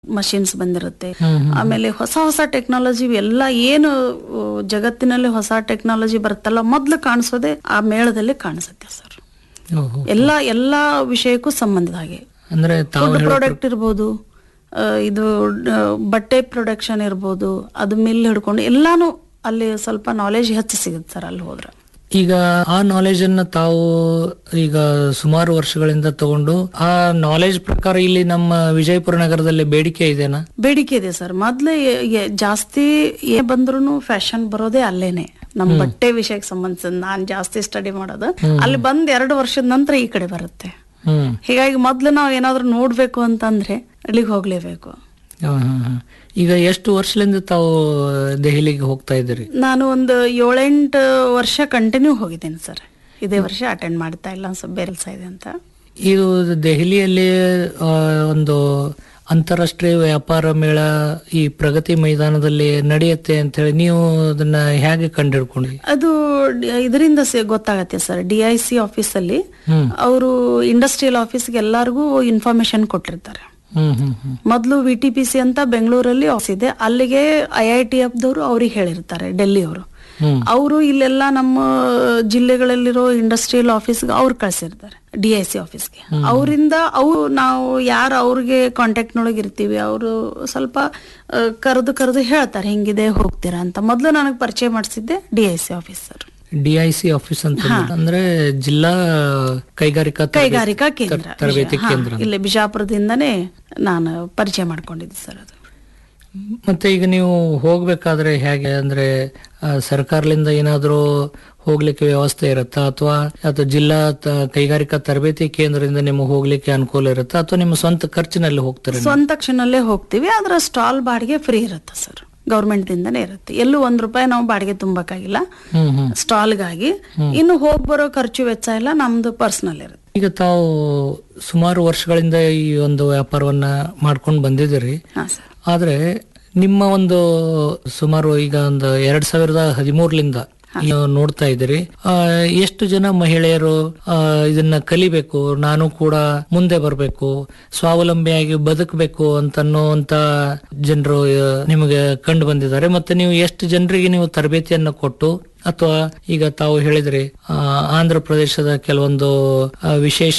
Machines ಬಂದಿರುತ್ತೆ ಹ್ಮ್, ಹ್ಮ್. ಆಮೇಲೆ ಹೊಸ ಹೊಸ ಟೆಕ್ನಾಲಜಿ ಎಲ್ಲ ಏನು ಆ, ಜಗತ್ತಿನಲ್ಲಿ ಹೊಸ ಟೆಕ್ನಾಲಜಿ ಬರುತ್ತಲ್ಲ ಮೊದ್ಲು ಕಾಣಿಸೋದೇ ಆ ಮೇಳದಲ್ಲಿ ಕಾಣಿಸುತ್ತೆ ಸರ್ ಓಹೋ. ಎಲ್ಲ ಎಲ್ಲಾ ವಿಷಯಕ್ಕೂ ಸಂಬಂಧದ ಹಾಗೆ ಅಂದ್ರೆ ತಾವು ಫುಡ್ ಹೇಳೋ ಪ್ರಾಡಕ್ಟ್ ಇರ್ಬೋದು ಆ, ಇದು ಆ, ಬಟ್ಟೆ ಪ್ರೊಡಕ್ಷನ್ ಇರ್ಬೋದು ಅದು ಮಿಲ್ ಹಿಡ್ಕೊಂಡು ಎಲ್ಲಾನು ಅಲ್ಲಿ ಸ್ವಲ್ಪ ನಾಲೆಜ್ ಹೆಚ್ಚು ಸಿಗುತ್ತೆ ಸರ್ ಅಲ್ಲಿ ಹೋದ್ರೆ ಈಗ ಆ ನಾಲೆಜ್ ಅನ್ನ ತಾವು ಈಗ ಸುಮಾರು ವರ್ಷಗಳಿಂದ ತಗೊಂಡು ಆ ನಾಲೆಜ್ ಪ್ರಕಾರ ಇಲ್ಲಿ ನಮ್ಮ ವಿಜಯಪುರ ನಗರದಲ್ಲಿ ಬೇಡಿಕೆ ಇದೆನಾ ಬೇಡಿಕೆ ಇದೆ ಸರ್ ಮೊದ್ಲೇ ಎ- ಎ- ಜಾಸ್ತಿ ಏನ್ ಬಂದ್ರು ಫ್ಯಾಷನ್ ಬರೋದೇ ಅಲ್ಲೇನೆ ನಮ್ ಬಟ್ಟೆ ವಿಷಯಕ್ಕೆ ಸಂಬಂಧಿಸಿದ ನಾನ್ ಜಾಸ್ತಿ ಸ್ಟಡಿ ಮಾಡೋದು ಅಲ್ಲಿ ಬಂದ್ ಎರಡು ವರ್ಷದ ನಂತರ ಈ ಕಡೆ ಬರುತ್ತೆ ಹ್ಮ್ ಹೀಗಾಗಿ ಮೊದ್ಲು ನಾವು ಏನಾದ್ರೂ ನೋಡ್ಬೇಕು ಅಂತಂದ್ರೆ ಅಲ್ಲಿಗೆ ಹೋಗ್ಲೇಬೇಕು ಹಾ, ಹಾ, ಹಾ. ಈಗ ಎಷ್ಟು ವರ್ಷದಿಂದ ತಾವು ದೆಹಲಿಗೆ ಹೋಗ್ತಾ ಇದ್ದೀರಿ ನಾನು ಒಂದು ಏಳೆಂಟು ವರ್ಷ ಕಂಟಿನ್ಯೂ ಹೋಗಿದ್ದೀನಿ ಸರ್ ಇದೇ ವರ್ಷ ಅಟೆಂಡ್ ಮಾಡ್ತಾ ಇಲ್ಲ ಒಂದ್ ಸ್ವಲ್ಪ ಬೇರೆ ಕೆಲ್ಸ ಇದೆ ಅಂತ ಇದು ದೆಹಲಿಯಲ್ಲಿ ಆ, ಒಂದು ಅಂತಾರಾಷ್ಟ್ರೀಯ ವ್ಯಾಪಾರ ಮೇಳ ಈ ಪ್ರಗತಿ ಮೈದಾನದಲ್ಲಿ ನಡೆಯುತ್ತೆ ಅಂತ ಹೇಳಿ ನೀವು ಅದನ್ನ ಹೇಗೆ ಕಂಡಿಡ್ಕೊಂಡ್ರಿ ಅದು ಡಿ- ಇದರಿಂದ ಸಿ- ಗೊತ್ತಾಗತ್ತೆ ಸರ್ ಡಿ ಐ ಸಿ ಆಫೀಸಲ್ಲಿ ಹ್ಮ್ ಅವರು ಇಂಡಸ್ಟ್ರಿಯಲ್ ಆಫೀಸ್ಗೆ ಎಲ್ಲರಿಗೂ ಇನ್ಫಾರ್ಮೇಶನ್ ಕೊಟ್ಟಿರ್ತಾರೆ ಹ್ಮ್ ಹ್ಮ್ ಹ್ಮ್ ಮೊದಲು ವಿ ಟಿ ಪಿ ಸಿ ಅಂತ ಬೆಂಗಳೂರಲ್ಲಿ ಆಫೀಸ್ ಇದೆ ಅಲ್ಲಿಗೆ ಐ ಐ ಟಿ ಎಫ್ದವರು ಅವ್ರಿಗೆ ಹೇಳಿರ್ತಾರೆ ಡೆಲ್ಲಿ ಅವರು ಹ್ಮ್ ಅವರು ಇಲ್ಲೆಲ್ಲ ನಮ್ಮ ಜಿಲ್ಲೆಗಳಲ್ಲಿರೋ ಇಂಡಸ್ಟ್ರಿಯಲ್ ಆಫೀಸ್ಗೆ ಅವ್ರು ಕಳ್ಸಿರ್ತಾರೆ ಡಿ ಐ ಸಿ ಆಫೀಸ್ಗೆ ಅವರಿಂದ ಅವು ನಾವು ಯಾರು ಅವ್ರಿಗೆ ಕಾಂಟ್ಯಾಕ್ಟ್ ನೊಳಗೆ ಇರ್ತೀವಿ ಅವರು ಸ್ವಲ್ಪ ಕರೆದು ಕರೆದು ಹೇಳ್ತಾರೆ ಹಿಂಗಿದೆ ಹೋಗ್ತೀರಾ ಅಂತ ಮೊದಲು ನನಗೆ ಪರಿಚಯ ಮಾಡಿಸಿದ್ದೆ D I C officer D I C office ಅಂತ ಅಂದ್ರೆ ಜಿಲ್ಲಾ ಕೈಗಾರಿಕಾ ತರಬೇತಿ- ಕೈಗಾರಿಕಾ ಕೇಂದ್ರ ತರ- ತರಬೇತಿ ಹಾ, ಕೇಂದ್ರ ಇಲ್ಲೇ ಬಿಜಾಪುರದಿಂದನೇ ನಾನು ಪರಿಚಯ ಮಾಡ್ಕೊಂಡಿದ್ದೆ ಸರ್ ಅದು ಮತ್ತೆ ಈಗ ನೀವು ಹೋಗ್ಬೇಕಾದ್ರೆ ಹೇಗೆ ಅಂದ್ರೆ ಆ, ಸರ್ಕಾರದಿಂದ ಏನಾದ್ರೂ ಹೋಗ್ಲಿಕ್ಕೆ ವ್ಯವಸ್ಥೆ ಇರುತ್ತಾ ಅಥವಾ ಅಥವಾ ಜಿಲ್ಲಾ ತ- ಕೈಗಾರಿಕಾ ತರಬೇತಿ ಕೇಂದ್ರದಿಂದ ನಿಮಗೆ ಹೋಗ್ಲಿಕ್ಕೆ ಅನುಕೂಲ ಇರುತ್ತಾ ಅಥವಾ ನಿಮ್ಮ ಸ್ವಂತ ಖರ್ಚಿನಲ್ಲಿ ಹೋಗ್ತಾರೆ ಸ್ವಂತ ಕ್ಷಣಲ್ಲೇ ಹೋಗ್ತೀವಿ ಆದ್ರೆ ಸ್ಟಾಲ್ ಬಾಡಿಗೆ ಫ್ರೀ ಇರುತ್ತೆ ಸರ್ ಗೌರ್ಮೆಂಟ್ ದಿಂದನೇ ಇರುತ್ತೆ ಎಲ್ಲೂ ಒಂದ್ ರೂಪಾಯಿ ನಾವು ಬಾಡಿಗೆ ತುಂಬಕ್ಕಾಗಿಲ್ಲ ಹ್ಮ್ ಹ್ಮ್ ಸ್ಟಾಲ್ಗಾಗಿ ಇನ್ನು ಹೋಗ್ ಬರೋ ಖರ್ಚು ವೆಚ್ಚ ಎಲ್ಲ ನಮ್ದು ಪರ್ಸನಲ್ ಇರುತ್ತೆ ಈಗ ತಾವು ಸುಮಾರು ವರ್ಷಗಳಿಂದ ಈ ಒಂದು ವ್ಯಾಪಾರವನ್ನ ಮಾಡ್ಕೊಂಡು ಬಂದಿದ್ದೀರಿ ಹಾ ಸರ್ ಆದ್ರೆ ನಿಮ್ಮ ಒಂದು ಸುಮಾರು ಈಗ ಒಂದು ಎರಡ್ ಸಾವಿರದ ಹದಿಮೂರರಿಂದ ನೀವು ನೋಡ್ತಾ ಇದ್ದೀರಿ ಆ, ಎಷ್ಟು ಜನ ಮಹಿಳೆಯರು ಆ, ಇದನ್ನ ಕಲಿಬೇಕು ನಾನು ಕೂಡ ಮುಂದೆ ಬರಬೇಕು ಸ್ವಾವಲಂಬಿಯಾಗಿ ಬದುಕಬೇಕು ಅಂತ ಅನ್ನುವಂತ ಜನರು ನಿಮಗೆ ಕಂಡು ಬಂದಿದ್ದಾರೆ ಮತ್ತೆ ನೀವು ಎಷ್ಟು ಜನರಿಗೆ ನೀವು ತರಬೇತಿಯನ್ನು ಕೊಟ್ಟು ಅಥವಾ ಈಗ ತಾವು ಹೇಳಿದ್ರಿ ಆ, ಆಂಧ್ರ ಪ್ರದೇಶದ ಕೆಲವೊಂದು ಆ, ವಿಶೇಷ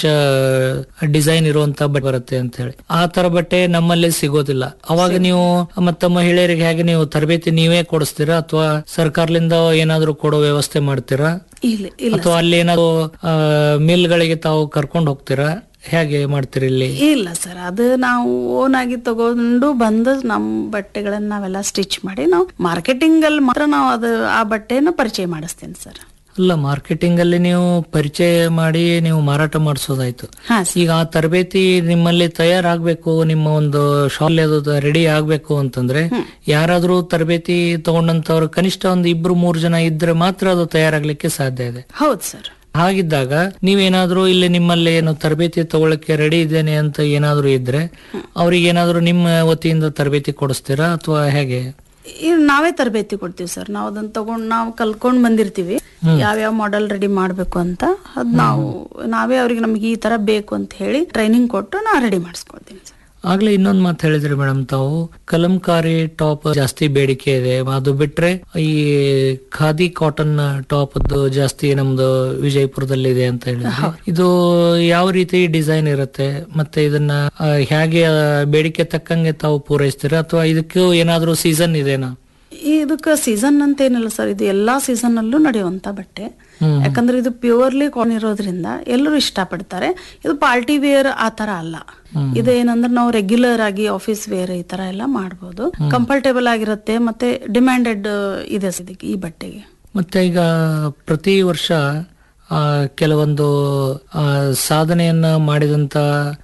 ಡಿಸೈನ್ ಇರುವಂತ ಬಟ್ಟೆ ಬರುತ್ತೆ ಅಂತ ಹೇಳಿ ಆ ತರ ಬಟ್ಟೆ ನಮ್ಮಲ್ಲಿ ಸಿಗೋದಿಲ್ಲ ಅವಾಗ ನೀವು ಮತ್ತ ಮಹಿಳೆಯರಿಗೆ ಹೇಗೆ ನೀವು ತರಬೇತಿ ನೀವೇ ಕೊಡಿಸ್ತೀರಾ ಅಥವಾ ಸರ್ಕಾರದಿಂದ ಏನಾದ್ರೂ ಕೊಡೋ ವ್ಯವಸ್ಥೆ ಮಾಡ್ತೀರಾ ಇಲ್ಲ ಇಲ್ಲ ಅಥವಾ ಅಲ್ಲಿ ಏನಾದ್ರು ಮಿಲ್ಗಳಿಗೆ ತಾವು ಕರ್ಕೊಂಡು ಹೋಗ್ತೀರಾ ಹೇಗೆ ಮಾಡ್ತೀರಿ ಇಲ್ಲಿ ಇಲ್ಲ ಸರ್ ಅದು ನಾವು ಓನ್ ಆಗಿ ತಗೊಂಡು ಬಂದು ನಮ್ಮ ಬಟ್ಟೆಗಳನ್ನ ನಾವೆಲ್ಲ ಸ್ಟಿಚ್ ಮಾಡಿ ನಾವು ಮಾರ್ಕೆಟಿಂಗ್ ಅಲ್ಲಿ ಮಾತ್ರ ನಾವು ಅದು ಆ ಬಟ್ಟೆನ ಪರಿಚಯ ಮಾಡಿಸ್ತೀನಿ ಸರ್ ಅಲ್ಲ ಮಾರ್ಕೆಟಿಂಗ್ ಅಲ್ಲಿ ನೀವು ಪರಿಚಯ ಮಾಡಿ ನೀವು ಮಾರಾಟ ಮಾಡಿಸೋದಾಯ್ತು ಹಾ ಸರ್ ಈಗ ಆ ತರಬೇತಿ ನಿಮ್ಮಲ್ಲಿ ತಯಾರಾಗ್ಬೇಕು ನಿಮ್ಮ ಒಂದು ಶಾಲೆ ಅದು ರೆಡಿ ಆಗ್ಬೇಕು ಅಂತಂದ್ರೆ ಯಾರಾದ್ರೂ ತರಬೇತಿ ತಗೊಂಡಂತವ್ರು ಕನಿಷ್ಠ ಒಂದು ಇಬ್ರು ಮೂರು ಜನ ಇದ್ರೆ ಮಾತ್ರ ಅದು ತಯಾರಾಗ್ಲಿಕ್ಕೆ ಸಾಧ್ಯ ಇದೆ ಹೌದು ಸರ್ ಹಾಗಿದ್ದಾಗ ನೀವೇನಾದ್ರೂ ಇಲ್ಲಿ ನಿಮ್ಮಲ್ಲಿ ಏನು ತರಬೇತಿ ತಗೊಳಕ್ಕೆ ರೆಡಿ ಇದ್ದೇನೆ ಅಂತ ಏನಾದ್ರೂ ಇದ್ರೆ ಅವ್ರಿಗೆ ಏನಾದ್ರೂ ನಿಮ್ಮ ವತಿಯಿಂದ ತರಬೇತಿ ಕೊಡಿಸ್ತೀರಾ ಅಥವಾ ಹೇಗೆ ಈಗ ನಾವೇ ತರಬೇತಿ ಕೊಡ್ತೀವಿ ಸರ್ ನಾವು ಅದನ್ನ ತಗೊಂಡ್ ನಾವು ಕಲ್ಕೊಂಡ್ ಬಂದಿರ್ತೀವಿ ಯಾವ್ಯಾವ ಮಾಡೆಲ್ ರೆಡಿ ಮಾಡ್ಬೇಕು ಅಂತ ಅದ್ ನಾವು ನಾವೇ ಅವ್ರಿಗೆ ನಮ್ಗೆ ಈ ತರ ಬೇಕು ಅಂತ ಹೇಳಿ ಟ್ರೈನಿಂಗ್ ಕೊಟ್ಟು ನಾ ರೆಡಿ ಮಾಡಿಸ್ಕೊಳ್ತೀನಿ ಸರ್ ಆಗ್ಲೇ ಇನ್ನೊಂದ್ ಮಾತು ಹೇಳಿದ್ರಿ ಮೇಡಮ್ ತಾವು ಕಲಂಕಾರಿ ಟಾಪ್ ಜಾಸ್ತಿ ಬೇಡಿಕೆ ಇದೆ ಅದು ಬಿಟ್ರೆ ಈ ಖಾದಿ ಕಾಟನ್ ಟಾಪ್ ಜಾಸ್ತಿ ನಮ್ದು ವಿಜಯಪುರದಲ್ಲಿ ಇದೆ ಅಂತ ಹೇಳಿದ್ರಿ ಇದು ಯಾವ ರೀತಿ ಡಿಸೈನ್ ಇರುತ್ತೆ ಮತ್ತೆ ಇದನ್ನ ಆ, ಹೇಗೆ ಆ, ಬೇಡಿಕೆ ತಕ್ಕಂಗೆ ತಾವು ಪೂರೈಸ್ತೀರಾ ಅಥವಾ ಇದಕ್ಕೂ ಏನಾದ್ರೂ ಸೀಸನ್ ಇದೆನಾ ಇದಕ್ಕೆ ಸೀಸನ್ ಅಂತ ಏನಿಲ್ಲ ಸರ್ ಇದು ಎಲ್ಲಾ ಸೀಸನ್ ಅಲ್ಲೂ ನಡೆಯುವಂತ ಬಟ್ಟೆ ಹ್ಮ್. ಯಾಕಂದ್ರೆ ಇದು ಪ್ಯೂರ್ಲಿ ಕಾನ್ ಇರೋದ್ರಿಂದ ಎಲ್ಲರೂ ಇಷ್ಟಪಡ್ತಾರೆ ಇದು ಪಾರ್ಟಿ ವೇರ್ ಆ ತರ ಅಲ್ಲ ಇದು ಏನಂದ್ರೆ ನಾವು ರೆಗ್ಯುಲರ್ ಆಗಿ ಆಫೀಸ್ ವೇರ್ ಈ ತರ ಎಲ್ಲ ಮಾಡ್ಬೋದು ಕಂಫರ್ಟೇಬಲ್ ಆಗಿರುತ್ತೆ ಮತ್ತೆ ಡಿಮ್ಯಾಂಡೆಡ್ ಇದೆ ಇದಕ್ಕೆ ಈ ಬಟ್ಟೆಗೆ ಮತ್ತೆ ಈಗ ಪ್ರತಿ ವರ್ಷ ಆ, ಕೆಲವೊಂದು ಆ, ಸಾಧನೆಯನ್ನ ಮಾಡಿದಂತ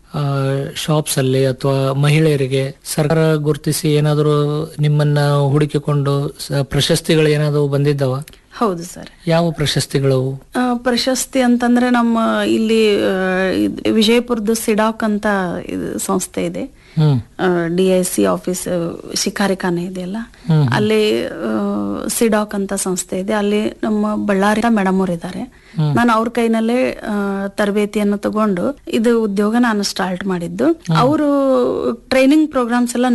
ಶಾಪ್ಸ್ ಅಲ್ಲಿ ಅಥವಾ ಮಹಿಳೆಯರಿಗೆ ಸರ್ಕಾರ ಗುರುತಿಸಿ ಏನಾದರೂ ನಿಮ್ಮನ್ನ ಹುಡುಕಿಕೊಂಡು ಸ- ಪ್ರಶಸ್ತಿಗಳು ಏನಾದರೂ ಬಂದಿದ್ದಾವ ಹೌದು ಸರ್ ಯಾವ ಪ್ರಶಸ್ತಿಗಳು ಆ, ಪ್ರಶಸ್ತಿ ಅಂತಂದ್ರೆ ನಮ್ಮ ಇಲ್ಲಿ ಆ, ಇದ್- ವಿಜಯಪುರದ ಸಿಡಾಕ್ ಅಂತ ಇದು ಸಂಸ್ಥೆ ಇದೆ ಹ್ಮ್ ಡಿ ಐ ಸಿ ಆಫೀಸ್ ಶಿಕಾರಿಖಾನೆ ಇದೆಯಲ್ಲ ಹ್ಮ್. ಅಲ್ಲಿ ಆ, ಸಿಡಾಕ್ ಅಂತ ಸಂಸ್ಥೆ ಇದೆ ಅಲ್ಲಿ ನಮ್ಮ ಬಳ್ಳಾರಿ ಮೇಡಮ್ ಅವ್ರು ಇದ್ದಾರೆ ನಾನು ಅವ್ರ ಕೈನಲ್ಲೇ ಆ, ತರಬೇತಿಯನ್ನು ತಗೊಂಡು ಇದು ಉದ್ಯೋಗ ನಾನು ಸ್ಟಾರ್ಟ್ ಮಾಡಿದ್ದು ಅವರು ಟ್ರೈನಿಂಗ್ ಪ್ರೋಗ್ರಾಮ್ಸ್ ಎಲ್ಲ